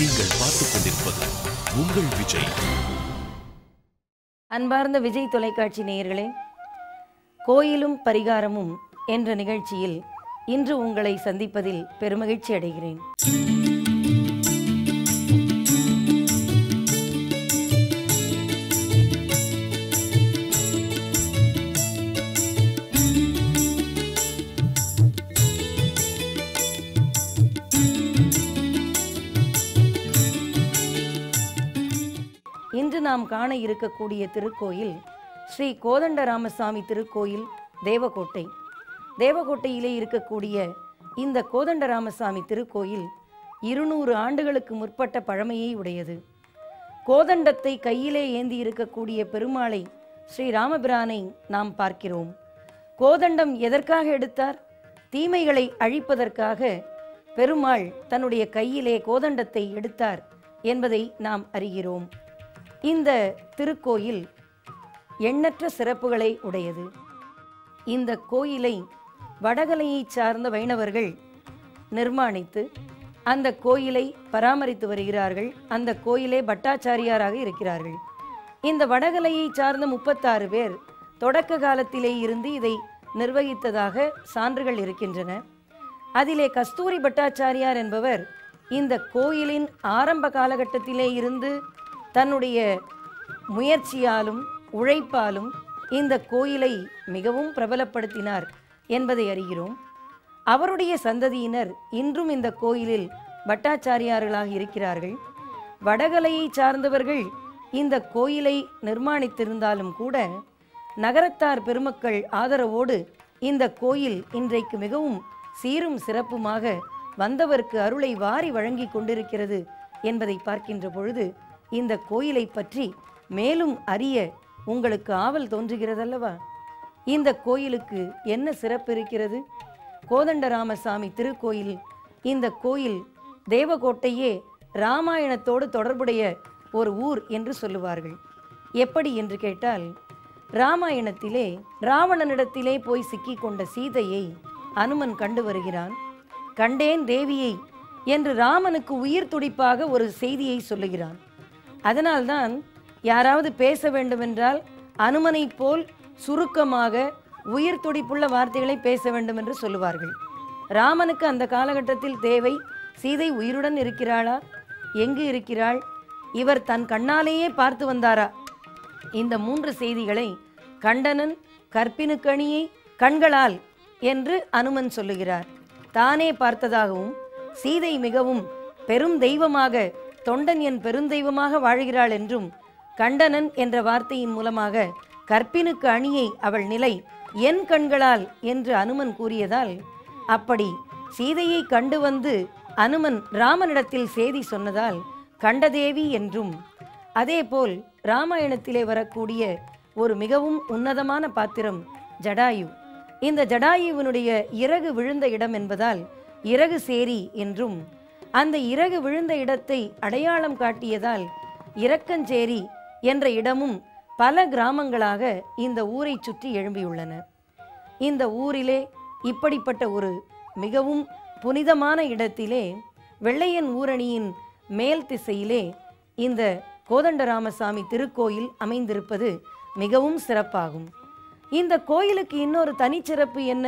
நீங்கள் பார்த்துக் கொண்டிருப்பது உங்கள் விஜய் அன்பார்ந்த விஜய் தொலைக்காட்சி நேயர்களே கோயிலும் பரிகாரமும் என்ற நிகழ்ச்சியில் இன்று உங்களை சந்திப்பதில் பெருமகிழ்ச்சி அடைகிறேன் இன்று நாம் காண இருக்கக்கூடிய திருக்கோயில் ஸ்ரீ கோதண்டராமசாமி திருக்கோயில் தேவகோட்டை தேவகோட்டையிலே இருக்கக்கூடிய இந்த கோதண்டராமசாமி திருக்கோயில் இருநூறு ஆண்டுகளுக்கு முற்பட்ட பழமையை உடையது கோதண்டத்தை கையிலே ஏந்தி இருக்கக்கூடிய பெருமாளை ஸ்ரீ ராமபிரானை நாம் பார்க்கிறோம் கோதண்டம் எதற்காக எடுத்தார் தீமைகளை அழிப்பதற்காக பெருமாள் தன்னுடைய கையிலே கோதண்டத்தை எடுத்தார் என்பதை நாம் அறிகிறோம் இந்த திருக்கோயில் எண்ணற்ற சிறப்புகளை உடையது இந்த கோயிலை வடகலையைச் சார்ந்த வைணவர்கள் நிர்மாணித்து அந்த கோயிலை பராமரித்து வருகிறார்கள் அந்த கோயிலே பட்டாச்சாரியாராக இருக்கிறார்கள் இந்த வடகலையை சார்ந்த முப்பத்தாறு பேர் தொடக்க காலத்திலே இருந்து இதை நிர்வகித்ததாக சான்றுகள் இருக்கின்றன அதிலே கஸ்தூரி பட்டாச்சாரியார் என்பவர் இந்த கோயிலின் ஆரம்ப காலகட்டத்திலே இருந்து தன்னுடைய முயற்சியாலும் உழைப்பாலும் இந்த கோயிலை மிகவும் பிரபலப்படுத்தினார் என்பதை அறிகிறோம் அவருடைய சந்ததியினர் இன்றும் இந்த கோயிலில் பட்டாச்சாரியார்களாக இருக்கிறார்கள் வடகலையை சார்ந்தவர்கள் இந்த கோயிலை நிர்மாணித்திருந்தாலும் கூட நகரத்தார் பெருமக்கள் ஆதரவோடு இந்த கோயில் இன்றைக்கு மிகவும் சீரும் சிறப்புமாக வந்தவருக்கு அருளை வாரி வழங்கி கொண்டிருக்கிறது என்பதை பார்க்கின்ற பொழுது இந்த கோயிலை பற்றி மேலும் அறிய உங்களுக்கு ஆவல் தோன்றுகிறதல்லவா இந்த கோயிலுக்கு என்ன சிறப்பு இருக்கிறது கோதண்டராமசாமி திருக்கோயில் இந்த கோயில் தேவகோட்டையே ராமாயணத்தோடு தொடர்புடைய ஒரு ஊர் என்று சொல்லுவார்கள் எப்படி என்று கேட்டால் ராமாயணத்திலே ராவணனிடத்திலே போய் சிக்கிக் கொண்ட சீதையை அனுமன் கண்டு வருகிறான் கண்டேன் தேவியை என்று ராமனுக்கு உயிர் துடிப்பாக ஒரு செய்தியை சொல்லுகிறான் அதனால்தான் யாராவது பேச வேண்டுமென்றால் அனுமனைப் போல் சுருக்கமாக உயிர் துடிப்புள்ள வார்த்தைகளை பேச வேண்டும் என்று சொல்லுவார்கள் ராமனுக்கு அந்த காலகட்டத்தில் தேவை சீதை உயிருடன் இருக்கிறாளா எங்கு இருக்கிறாள் இவர் தன் கண்ணாலேயே பார்த்து வந்தாரா இந்த மூன்று செய்திகளை கண்டனன் கற்பினுக்கணியை கண்களால் என்று அனுமன் சொல்லுகிறார் தானே பார்த்ததாகவும் சீதை மிகவும் பெரும் தெய்வமாக தொண்டன் என் பெருந்தெய்வமாக வாழ்கிறாள் என்றும் கண்டனன் என்ற வார்த்தையின் மூலமாக கற்பினுக்கு அணியை அவள் நிலை என் கண்களால் என்று அனுமன் கூறியதால் அப்படி சீதையை கண்டு வந்து அனுமன் ராமனிடத்தில் செய்தி சொன்னதால் கண்டதேவி என்றும் அதேபோல் ராமாயணத்திலே வரக்கூடிய ஒரு மிகவும் உன்னதமான பாத்திரம் ஜடாயு இந்த ஜடாயுவினுடைய இறகு விழுந்த இடம் என்பதால் இறகு சேரி என்றும் அந்த இறகு விழுந்த இடத்தை அடையாளம் காட்டியதால் இரக்கஞ்சேரி என்ற இடமும் பல கிராமங்களாக இந்த ஊரை சுற்றி எழும்பியுள்ளன இந்த ஊரிலே இப்படிப்பட்ட ஒரு மிகவும் புனிதமான இடத்திலே வெள்ளையன் ஊரணியின் மேல் திசையிலே இந்த கோதண்டராமசாமி திருக்கோயில் அமைந்திருப்பது மிகவும் சிறப்பாகும் இந்த கோயிலுக்கு இன்னொரு தனிச்சிறப்பு என்ன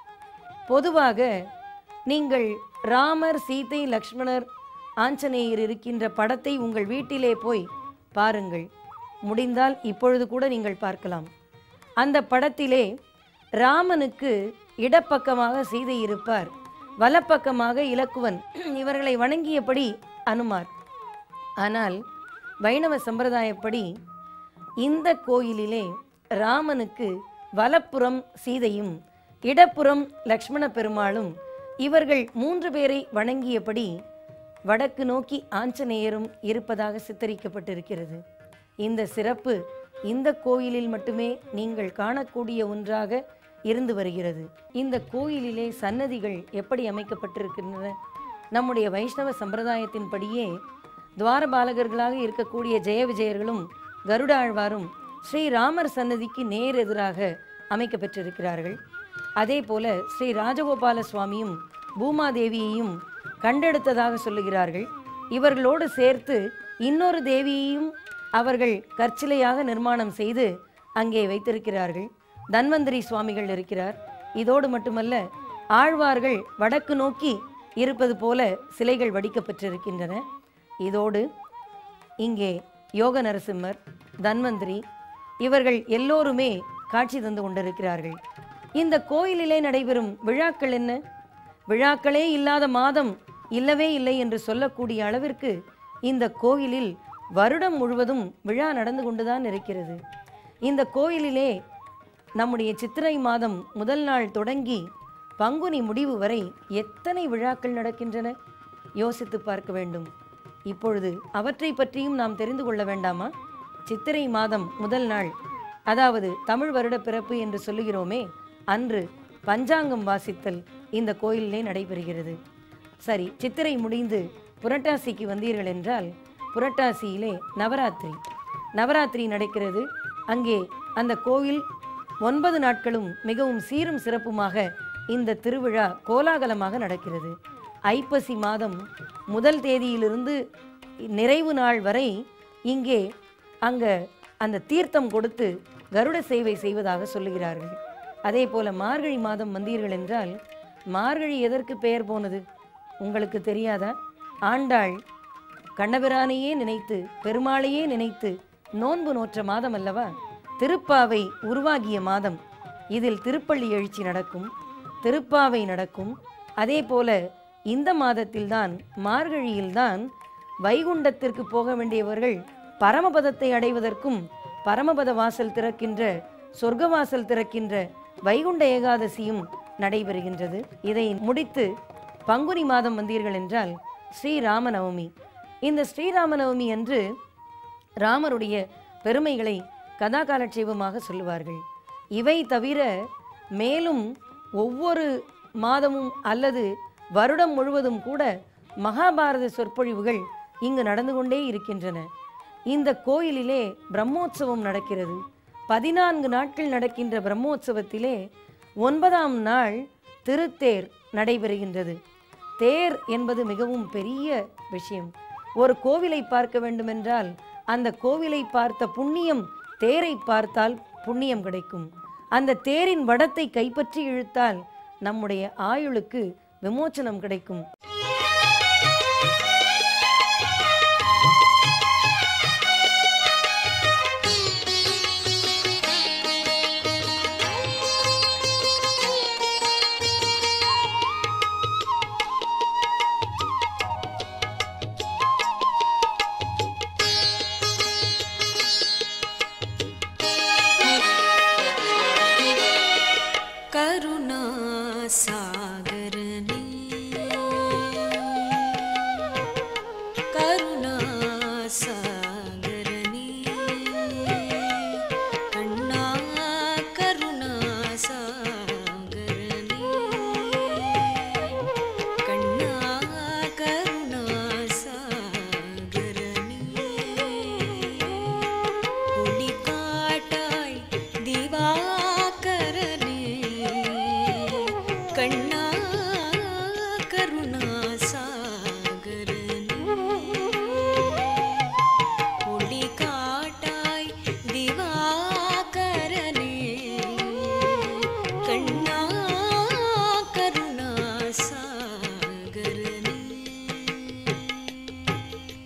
பொதுவாக நீங்கள் ராமர் சீதை லக்ஷ்மணர் ஆஞ்சநேயர் இருக்கின்ற படத்தை உங்கள் வீட்டிலே போய் பாருங்கள் முடிந்தால் இப்பொழுது கூட நீங்கள் பார்க்கலாம் அந்த படத்திலே ராமனுக்கு இடப்பக்கமாக சீதை இருப்பார் வலப்பக்கமாக இலக்குவன் இவர்களை வணங்கியபடி அனுமார் ஆனால் வைணவ சம்பிரதாயப்படி இந்த கோயிலிலே ராமனுக்கு வலப்புறம் சீதையும் இடப்புறம் லக்ஷ்மண பெருமாளும் இவர்கள் மூன்று பேரை வணங்கியபடி வடக்கு நோக்கி ஆஞ்சநேயரும் இருப்பதாக சித்தரிக்கப்பட்டிருக்கிறது இந்த சிறப்பு இந்த கோயிலில் மட்டுமே நீங்கள் காணக்கூடிய ஒன்றாக இருந்து வருகிறது இந்த கோயிலிலே சன்னதிகள் எப்படி அமைக்கப்பட்டிருக்கின்றன நம்முடைய வைஷ்ணவ சம்பிரதாயத்தின்படியே துவாரபாலகர்களாக இருக்கக்கூடிய ஜெய விஜயர்களும் கருடாழ்வாரும் ஸ்ரீராமர் சன்னதிக்கு நேர் எதிராக அமைக்கப்பெற்றிருக்கிறார்கள் அதே போல ஸ்ரீ ராஜகோபால சுவாமியும் பூமாதேவியையும் கண்டெடுத்ததாக சொல்லுகிறார்கள் இவர்களோடு சேர்த்து இன்னொரு தேவியையும் அவர்கள் கற்சிலையாக நிர்மாணம் செய்து அங்கே வைத்திருக்கிறார்கள் தன்வந்திரி சுவாமிகள் இருக்கிறார் இதோடு மட்டுமல்ல ஆழ்வார்கள் வடக்கு நோக்கி இருப்பது போல சிலைகள் வடிக்கப்பட்டிருக்கின்றன இதோடு இங்கே யோக நரசிம்மர் தன்வந்திரி இவர்கள் எல்லோருமே காட்சி தந்து கொண்டிருக்கிறார்கள் இந்த கோயிலிலே நடைபெறும் விழாக்கள் என்ன விழாக்களே இல்லாத மாதம் இல்லவே இல்லை என்று சொல்லக்கூடிய அளவிற்கு இந்த கோயிலில் வருடம் முழுவதும் விழா நடந்து கொண்டுதான் இருக்கிறது இந்த கோயிலிலே நம்முடைய சித்திரை மாதம் முதல் நாள் தொடங்கி பங்குனி முடிவு வரை எத்தனை விழாக்கள் நடக்கின்றன யோசித்து பார்க்க வேண்டும் இப்பொழுது அவற்றை பற்றியும் நாம் தெரிந்து கொள்ள வேண்டாமா சித்திரை மாதம் முதல் நாள் அதாவது தமிழ் வருட பிறப்பு என்று சொல்லுகிறோமே அன்று பஞ்சாங்கம் வாசித்தல் இந்த கோயிலிலே நடைபெறுகிறது சரி சித்திரை முடிந்து புரட்டாசிக்கு வந்தீர்கள் என்றால் புரட்டாசியிலே நவராத்திரி நவராத்திரி நடக்கிறது அங்கே அந்த கோயில் ஒன்பது நாட்களும் மிகவும் சீரும் சிறப்புமாக இந்த திருவிழா கோலாகலமாக நடக்கிறது ஐப்பசி மாதம் முதல் தேதியிலிருந்து நிறைவு நாள் வரை இங்கே அங்க அந்த தீர்த்தம் கொடுத்து கருட சேவை செய்வதாக சொல்லுகிறார்கள் அதே போல மார்கழி மாதம் வந்தீர்கள் என்றால் மார்கழி எதற்கு பெயர் போனது உங்களுக்கு தெரியாதா ஆண்டாள் கண்ணபிரானையே நினைத்து பெருமாளையே நினைத்து நோன்பு நோற்ற மாதம் அல்லவா திருப்பாவை உருவாகிய மாதம் இதில் திருப்பள்ளி எழுச்சி நடக்கும் திருப்பாவை நடக்கும் அதே போல இந்த மாதத்தில்தான் மார்கழியில்தான் வைகுண்டத்திற்கு போக வேண்டியவர்கள் பரமபதத்தை அடைவதற்கும் பரமபத வாசல் திறக்கின்ற சொர்க்க வாசல் திறக்கின்ற வைகுண்ட ஏகாதசியும் நடைபெறுகின்றது இதை முடித்து பங்குனி மாதம் வந்தீர்கள் என்றால் ஸ்ரீராம நவமி இந்த ஸ்ரீராம நவமி அன்று ராமருடைய பெருமைகளை கதா காலட்சேபமாக சொல்லுவார்கள் இவை தவிர மேலும் ஒவ்வொரு மாதமும் அல்லது வருடம் முழுவதும் கூட மகாபாரத சொற்பொழிவுகள் இங்கு நடந்து கொண்டே இருக்கின்றன இந்த கோயிலிலே பிரம்மோற்சவம் நடக்கிறது பதினான்கு நாட்கள் நடக்கின்ற பிரம்மோற்சவத்திலே ஒன்பதாம் நாள் திருத்தேர் நடைபெறுகின்றது தேர் என்பது மிகவும் பெரிய விஷயம் ஒரு கோவிலை பார்க்க வேண்டுமென்றால் அந்த கோவிலை பார்த்த புண்ணியம் தேரை பார்த்தால் புண்ணியம் கிடைக்கும் அந்த தேரின் வடத்தை கைப்பற்றி இழுத்தால் நம்முடைய ஆயுளுக்கு விமோச்சனம் கிடைக்கும் கருணாசாகரனே கருணாசாகரனே கண்ணா கருணாசாகரனே கண்ணா கருணாசாகரனே ஒளி காட்டாய் திவாகரனே கண்ணா கருணாசாகரனே ஒளி காட்டாய் திவாகரனே கண்ணா கருணாசாகரனே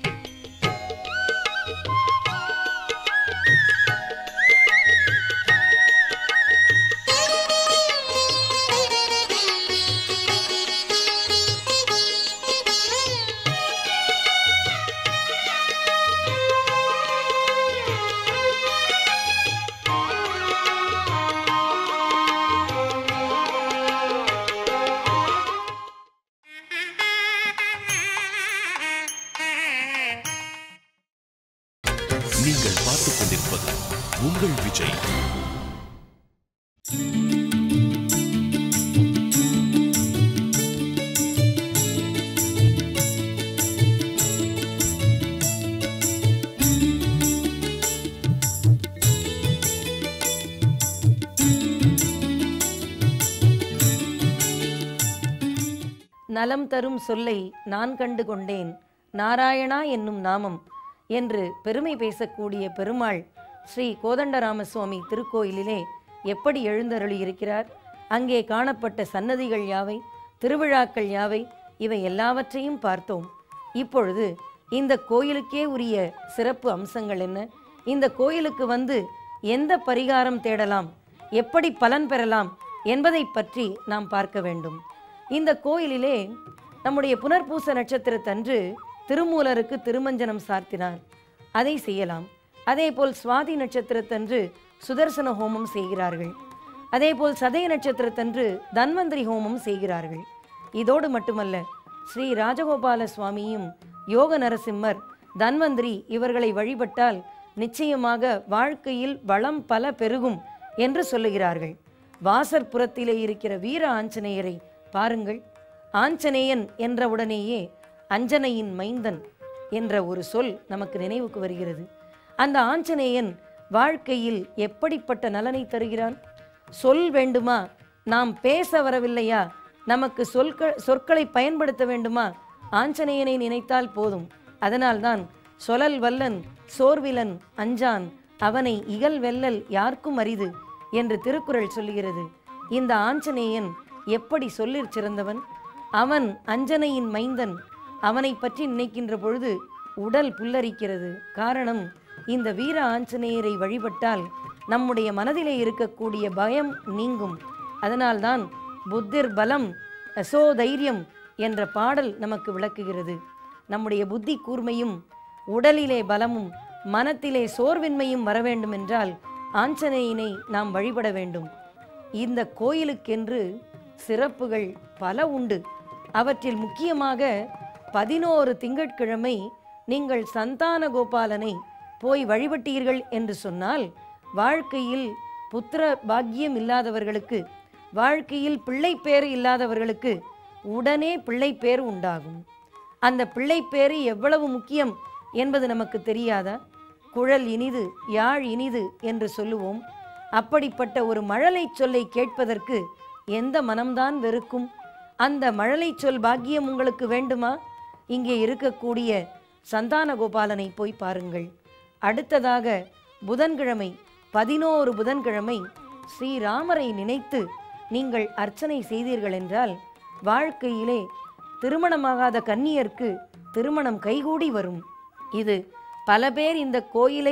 நீங்கள் பார்த்துக் கொண்டிருப்பது உங்கள் விஜய் நலம் தரும் சொல்லை நான் கண்டு கொண்டேன் நாராயணா என்னும் நாமம் என்று பெருமை பேசக்கூடிய பெருமாள் ஸ்ரீ கோதண்டராம சுவாமி திருக்கோயிலிலே எப்படி எழுந்தருளி இருக்கிறார் அங்கே காணப்பட்ட சன்னதிகள் யாவை திருவிழாக்கள் யாவை இவை எல்லாவற்றையும் பார்த்தோம் இப்பொழுது இந்த கோயிலுக்கே உரிய சிறப்பு அம்சங்கள் என்ன இந்த கோயிலுக்கு வந்து எந்த பரிகாரம் தேடலாம் எப்படி பலன் பெறலாம் என்பதை பற்றி நாம் பார்க்க வேண்டும் இந்த கோயிலிலே நம்முடைய புனர்பூச நட்சத்திரத்தன்று திருமூலருக்கு திருமஞ்சனம் சார்த்தினார் அதை செய்யலாம் அதேபோல் சுவாதி நட்சத்திரத்தன்று சுதர்சன ஹோமம் செய்கிறார்கள் அதேபோல் சதய நட்சத்திரத்தன்று தன்வந்திரி ஹோமம் செய்கிறார்கள் இதோடு மட்டுமல்ல ஸ்ரீ ராஜகோபால சுவாமியும் யோக நரசிம்மர் தன்வந்திரி இவர்களை வழிபட்டால் நிச்சயமாக வாழ்க்கையில் வளம் பல பெருகும் என்று சொல்லுகிறார்கள் வாசற்புறத்திலே இருக்கிற வீர ஆஞ்சநேயரை பாருங்கள் ஆஞ்சநேயன் என்றவுடனேயே அஞ்சனையின் மைந்தன் என்ற ஒரு சொல் நமக்கு நினைவுக்கு வருகிறது அந்த ஆஞ்சநேயன் வாழ்க்கையில் எப்படிப்பட்ட நலனை தருகிறான் சொல் வேண்டுமா நாம் பேச வரவில்லையா நமக்கு சொற்கள் சொற்களை பயன்படுத்த வேண்டுமா ஆஞ்சநேயனை நினைத்தால் போதும் அதனால்தான் சொலல் வல்லன் சோர்விலன் அஞ்சான் அவனை இகல் வெல்லல் யார்க்கும் அரிது என்று திருக்குறள் சொல்லுகிறது இந்த ஆஞ்சநேயன் எப்படி சொல்லிற் சிறந்தவன் அவன் அஞ்சனையின் மைந்தன் அவனை பற்றி நினைக்கின்ற பொழுது உடல் புல்லரிக்கிறது காரணம் இந்த வீர ஆஞ்சநேயரை வழிபட்டால் நம்முடைய மனதிலே இருக்கக்கூடிய பயம் நீங்கும் அதனால்தான் புத்திர் பலம் அசோ தைரியம் என்ற பாடல் நமக்கு விளக்குகிறது நம்முடைய புத்தி கூர்மையும் உடலிலே பலமும் மனத்திலே சோர்வின்மையும் வர வேண்டும் என்றால் ஆஞ்சநேயனை நாம் வழிபட வேண்டும் இந்த கோயிலுக்கென்று சிறப்புகள் பல உண்டு அவற்றில் முக்கியமாக பதினோரு திங்கட்கிழமை நீங்கள் சந்தான கோபாலனை போய் வழிபட்டீர்கள் என்று சொன்னால் வாழ்க்கையில் புத்திர பாக்கியம் இல்லாதவர்களுக்கு வாழ்க்கையில் பிள்ளை பேறு இல்லாதவர்களுக்கு உடனே பிள்ளை பேறு உண்டாகும் அந்த பிள்ளை பேறு எவ்வளவு முக்கியம் என்பது நமக்கு தெரியாதா குழல் இனிது யாழ் இனிது என்று சொல்லுவோம் அப்படிப்பட்ட ஒரு மழலை சொல்லை கேட்பதற்கு எந்த மனம்தான் வெறுக்கும் அந்த மழலை சொல் பாக்கியம் உங்களுக்கு வேண்டுமா இங்கே இருக்கக்கூடிய சந்தான கோபாலனை போய் பாருங்கள் அடுத்ததாக புதன்கிழமை பதினோரு புதன்கிழமை ஸ்ரீராமரை நினைத்து நீங்கள் அர்ச்சனை செய்தீர்கள் என்றால் வாழ்க்கையிலே திருமணமாகாத கன்னியர்க்கு திருமணம் கைகூடி வரும் இது பல பேர் இந்த கோயிலை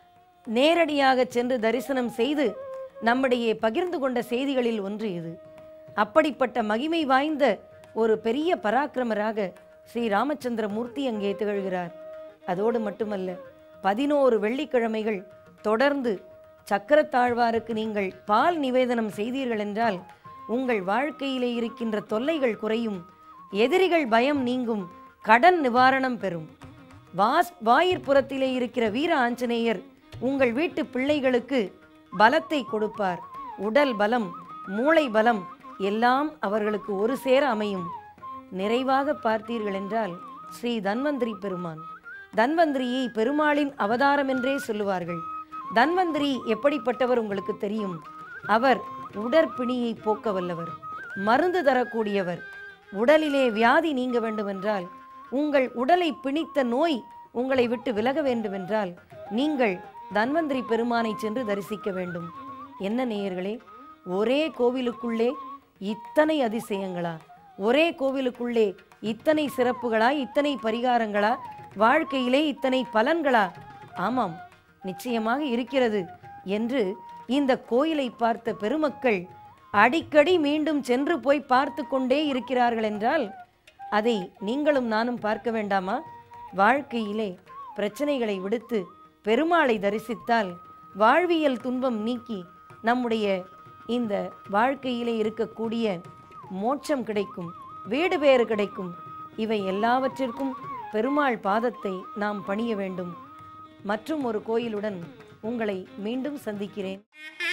நேரடியாக சென்று தரிசனம் செய்து நம்மிடையே பகிர்ந்து கொண்ட செய்திகளில் ஒன்று இது அப்படிப்பட்ட மகிமை வாய்ந்த ஒரு பெரிய பராக்கிரமராக ஸ்ரீ ராமச்சந்திர மூர்த்தி அங்கே திகழ்கிறார் அதோடு மட்டுமல்ல பதினோரு வெள்ளிக்கிழமைகள் தொடர்ந்து சக்கரத்தாழ்வாருக்கு நீங்கள் பால் நிவேதனம் செய்தீர்கள் என்றால் உங்கள் வாழ்க்கையிலே இருக்கின்ற தொல்லைகள் குறையும் எதிரிகள் பயம் நீங்கும் கடன் நிவாரணம் பெறும் வாஸ் வாயிற்புறத்திலே இருக்கிற வீர ஆஞ்சநேயர் உங்கள் வீட்டு பிள்ளைகளுக்கு பலத்தை கொடுப்பார் உடல் பலம் மூளை பலம் எல்லாம் அவர்களுக்கு ஒரு சேர அமையும் நிறைவாக பார்த்தீர்கள் என்றால் ஸ்ரீ தன்வந்திரி பெருமான் தன்வந்திரியை பெருமாளின் அவதாரம் என்றே சொல்லுவார்கள் தன்வந்திரி எப்படிப்பட்டவர் உங்களுக்கு தெரியும் அவர் உடற்பிணியை போக்க வல்லவர் மருந்து தரக்கூடியவர் உடலிலே வியாதி நீங்க வேண்டுமென்றால் உங்கள் உடலை பிணித்த நோய் உங்களை விட்டு விலக வேண்டுமென்றால் நீங்கள் தன்வந்திரி பெருமானை சென்று தரிசிக்க வேண்டும் என்ன நேயர்களே ஒரே கோவிலுக்குள்ளே இத்தனை அதிசயங்களா ஒரே கோவிலுக்குள்ளே இத்தனை சிறப்புகளா இத்தனை பரிகாரங்களா வாழ்க்கையிலே இத்தனை பலன்களா ஆமாம் நிச்சயமாக இருக்கிறது என்று இந்த கோயிலை பார்த்த பெருமக்கள் அடிக்கடி மீண்டும் சென்று போய் பார்த்து கொண்டே இருக்கிறார்கள் என்றால் அதை நீங்களும் நானும் பார்க்க வேண்டாமா வாழ்க்கையிலே பிரச்சனைகளை விடுத்து பெருமாளை தரிசித்தால் வாழ்வியல் துன்பம் நீக்கி நம்முடைய இந்த வாழ்க்கையிலே இருக்கக்கூடிய மோட்சம் கிடைக்கும் வீடு பேறு கிடைக்கும் இவை எல்லாவற்றிற்கும் பெருமாள் பாதத்தை நாம் பணிய வேண்டும் மற்றும் ஒரு கோயிலுடன் உங்களை மீண்டும் சந்திக்கிறேன்